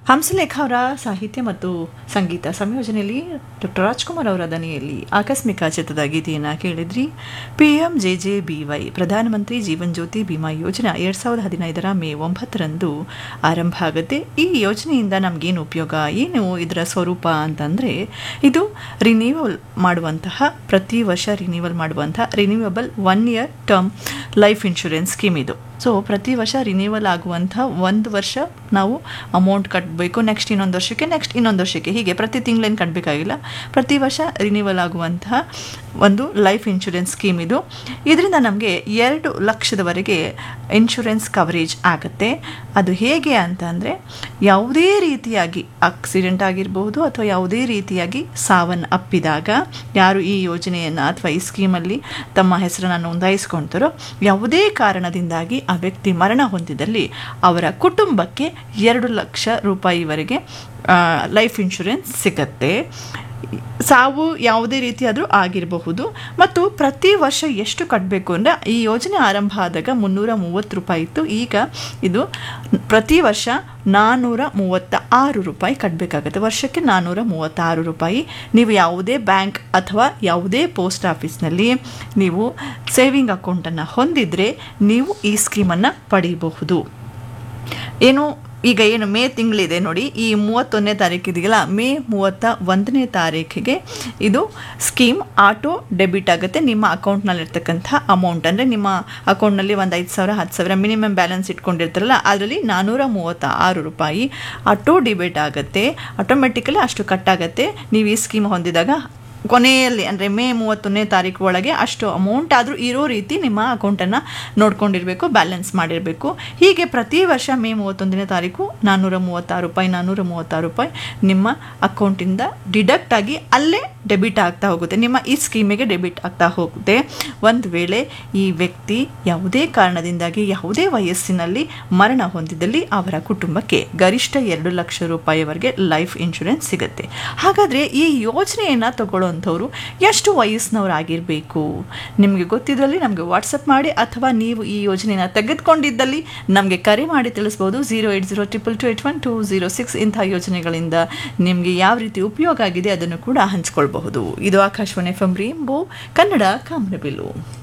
ಹಂಸಲೇಖ ಅವರ ಸಾಹಿತ್ಯ ಮತ್ತು ಸಂಗೀತ ಸಂಯೋಜನೆಯಲ್ಲಿ ಡಾಕ್ಟರ್ ರಾಜ್ಕುಮಾರ್ ಅವರ ದನಿಯಲ್ಲಿ ಆಕಸ್ಮಿಕ ಚಿತ್ರದ ಗೀತೆಯನ್ನು ಕೇಳಿದ್ರಿ P M J J B Y Pradhan Mantri Jeevan ಜ್ಯೋತಿ ಬಿಮಾ ಯೋಜನಾ ಎರಡು ಸಾವಿರದ ಹದಿನೈದರ ಮೇ ಒಂಬತ್ತರಂದು ಆರಂಭ ಆಗುತ್ತೆ ಈ ಯೋಜನೆಯಿಂದ ನಮಗೇನು ಉಪಯೋಗ ಏನು ಇದರ ಸ್ವರೂಪ ಅಂತಂದರೆ ಇದು ರಿನ್ಯೂವಲ್ ಮಾಡುವಂತಹ ಪ್ರತಿ ವರ್ಷ ರಿನ್ಯೂವಲ್ ಮಾಡುವಂತಹ renewable one year term life insurance scheme ಇದು ಸೊ ಪ್ರತಿ ವರ್ಷ ರಿನ್ಯೂವಲ್ ಆಗುವಂಥ ಒಂದು ವರ್ಷ ನಾವು ಅಮೌಂಟ್ ಕಟ್ಟಬೇಕು ನೆಕ್ಸ್ಟ್ ಇನ್ನೊಂದು ವರ್ಷಕ್ಕೆ ನೆಕ್ಸ್ಟ್ ಇನ್ನೊಂದು ವರ್ಷಕ್ಕೆ ಹೀಗೆ ಪ್ರತಿ ತಿಂಗಳೇನು ಕಟ್ಟಬೇಕಾಗಿಲ್ಲ ಪ್ರತಿ ವರ್ಷ ರಿನ್ಯೂವಲ್ ಆಗುವಂತಹ ಒಂದು ಲೈಫ್ ಇನ್ಶೂರೆನ್ಸ್ ಸ್ಕೀಮ್ ಇದು ಇದರಿಂದ ನಮಗೆ ಎರಡು ಲಕ್ಷದವರೆಗೆ ಇನ್ಶೂರೆನ್ಸ್ ಕವರೇಜ್ ಆಗುತ್ತೆ ಅದು ಹೇಗೆ ಅಂತ ಅಂದರೆ ಯಾವುದೇ ರೀತಿಯಾಗಿ ಆಕ್ಸಿಡೆಂಟ್ ಆಗಿರಬಹುದು ಅಥವಾ ಯಾವುದೇ ರೀತಿಯಾಗಿ ಸಾವನ್ನು ಅಪ್ಪಿದಾಗ ಯಾರು ಈ ಯೋಜನೆಯನ್ನು ಅಥವಾ ಈ ಸ್ಕೀಮಲ್ಲಿ ತಮ್ಮ ಹೆಸರನ್ನು ನೋಂದಾಯಿಸ್ಕೊಳ್ತಾರೋ ಯಾವುದೇ ಕಾರಣದಿಂದಾಗಿ ಆ ವ್ಯಕ್ತಿ ಮರಣ ಹೊಂದಿದಲ್ಲಿ ಅವರ ಕುಟುಂಬಕ್ಕೆ ಎರಡು ಲಕ್ಷ ರೂಪಾಯಿವರೆಗೆ ಲೈಫ್ ಇನ್ಶೂರೆನ್ಸ್ ಸಿಗತ್ತೆ ಸಾವು ಯಾವುದೇ ರೀತಿಯಾದರೂ ಆಗಿರಬಹುದು ಮತ್ತು ಪ್ರತಿ ವರ್ಷ ಎಷ್ಟು ಕಟ್ಟಬೇಕು ಅಂದರೆ ಈ ಯೋಜನೆ ಆರಂಭ ಆದಾಗ ಮುನ್ನೂರ ಮೂವತ್ತು ರೂಪಾಯಿ ಇತ್ತು ಈಗ ಇದು ಪ್ರತಿ ವರ್ಷ ನಾನ್ನೂರ ಮೂವತ್ತ ಆರು ರೂಪಾಯಿ ಕಟ್ಟಬೇಕಾಗುತ್ತೆ ವರ್ಷಕ್ಕೆ ನಾನ್ನೂರ ಮೂವತ್ತಾರು ರೂಪಾಯಿ ನೀವು ಯಾವುದೇ ಬ್ಯಾಂಕ್ ಅಥವಾ ಯಾವುದೇ ಪೋಸ್ಟ್ ಆಫೀಸ್ನಲ್ಲಿ ನೀವು ಸೇವಿಂಗ್ ಅಕೌಂಟನ್ನು ಹೊಂದಿದರೆ ನೀವು ಈ ಸ್ಕೀಮನ್ನು ಪಡೀಬಹುದು ಏನು ಈಗ ಏನು ಮೇ ತಿಂಗಳಿದೆ ನೋಡಿ ಈ ಮೂವತ್ತೊಂದನೇ ತಾರೀಕು ಇದೆಯಲ್ಲ ಮೇ ಮೂವತ್ತ ಒಂದನೇ ತಾರೀಕಿಗೆ ಇದು ಸ್ಕೀಮ್ ಆಟೋ ಡೆಬಿಟ್ ಆಗುತ್ತೆ ನಿಮ್ಮ ಅಕೌಂಟ್ನಲ್ಲಿರ್ತಕ್ಕಂಥ ಅಮೌಂಟ್ ಅಂದರೆ ನಿಮ್ಮ ಅಕೌಂಟ್ನಲ್ಲಿ ಒಂದು ಐದು ಸಾವಿರ ಹತ್ತು ಸಾವಿರ ಮಿನಿಮಮ್ ಬ್ಯಾಲೆನ್ಸ್ ಇಟ್ಕೊಂಡಿರ್ತಾರಲ್ಲ ಅದರಲ್ಲಿ ನಾನ್ನೂರ ಮೂವತ್ತ ಆರು ರೂಪಾಯಿ ಆಟೋ ಡೆಬಿಟ್ ಆಗುತ್ತೆ ಆಟೋಮೆಟಿಕಲಿ ಅಷ್ಟು ಕಟ್ಟಾಗುತ್ತೆ ನೀವು ಈ ಸ್ಕೀಮ್ ಹೊಂದಿದಾಗ ಕೊನೆಯಲ್ಲಿ ಅಂದರೆ ಮೇ ಮೂವತ್ತೊಂದನೇ ತಾರೀಕು ಒಳಗೆ ಅಷ್ಟು ಅಮೌಂಟ್ ಆದರೂ ಇರೋ ರೀತಿ ನಿಮ್ಮ ಅಕೌಂಟನ್ನು ನೋಡ್ಕೊಂಡಿರಬೇಕು ಬ್ಯಾಲೆನ್ಸ್ ಮಾಡಿರಬೇಕು ಹೀಗೆ ಪ್ರತಿ ವರ್ಷ ಮೇ ಮೂವತ್ತೊಂದನೇ ತಾರೀಕು ನಾನ್ನೂರ ಮೂವತ್ತಾರು ರೂಪಾಯಿ ನಾನ್ನೂರ ಮೂವತ್ತಾರು ರೂಪಾಯಿ ನಿಮ್ಮ ಅಕೌಂಟಿಂದ ಡಿಡಕ್ಟ್ ಆಗಿ ಅಲ್ಲೇ ಡೆಬಿಟ್ ಆಗ್ತಾ ಹೋಗುತ್ತೆ ನಿಮ್ಮ ಈ ಸ್ಕೀಮಿಗೆ ಡೆಬಿಟ್ ಆಗ್ತಾ ಹೋಗುತ್ತೆ ಒಂದು ವೇಳೆ ಈ ವ್ಯಕ್ತಿ ಯಾವುದೇ ಕಾರಣದಿಂದಾಗಿ ಯಾವುದೇ ವಯಸ್ಸಿನಲ್ಲಿ ಮರಣ ಹೊಂದಿದಲ್ಲಿ ಅವರ ಕುಟುಂಬಕ್ಕೆ ಗರಿಷ್ಠ ಎರಡು ಲಕ್ಷ ರೂಪಾಯಿವರೆಗೆ ಲೈಫ್ ಇನ್ಶೂರೆನ್ಸ್ ಸಿಗುತ್ತೆ ಹಾಗಾದರೆ ಈ ಯೋಜನೆಯನ್ನು ತಗೊಳ್ಳೋವಂಥವ್ರು ಎಷ್ಟು ವಯಸ್ಸಿನವರಾಗಿರಬೇಕು ನಿಮಗೆ ಗೊತ್ತಿದ್ರಲ್ಲಿ ನಮಗೆ ವಾಟ್ಸಪ್ ಮಾಡಿ ಅಥವಾ ನೀವು ಈ ಯೋಜನೆಯನ್ನು ತೆಗೆದುಕೊಂಡಿದ್ದಲ್ಲಿ ನಮಗೆ ಕರೆ ಮಾಡಿ ತಿಳಿಸ್ಬೋದು zero eight zero triple two eight one two zero six ಇಂಥ ಯೋಜನೆಗಳಿಂದ ನಿಮಗೆ ಯಾವ ರೀತಿ ಉಪಯೋಗ ಆಗಿದೆ ಅದನ್ನು ಕೂಡ ಹಂಚ್ಕೊಳ್ಬಹುದು ಇದು Akashvani F M rainbow Kannada ಕಾಮನಬಿಲ್ಲು